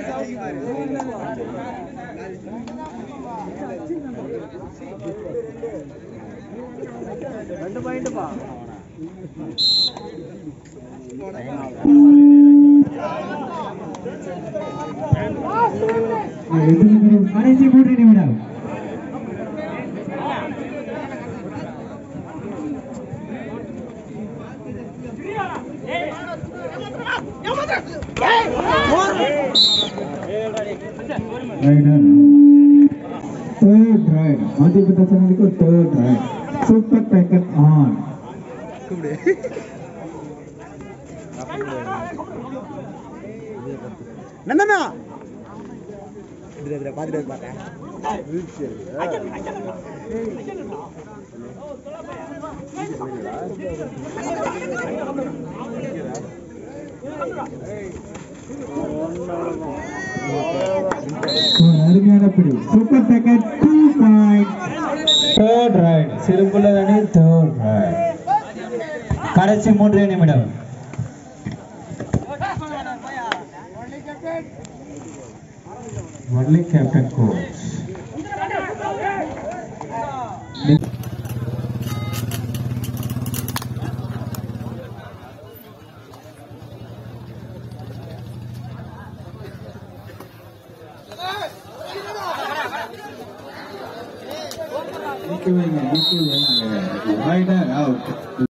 கடைசி மூன்று நிமிடம் రైడర్ థర్డ్ రైడ్ మధ్యప్రదేశ్ అనేది third raid super tiger on என்னண்ணா இதுல இதுல பாத்துட்டு பார்த்தேன் ஒரு அருமையான பிடி super tackle two point third raid சிறுபுள்ள அணி தேர்ட் ரைட் கடைசி மூன்று நிமிடம் only captain coach raider out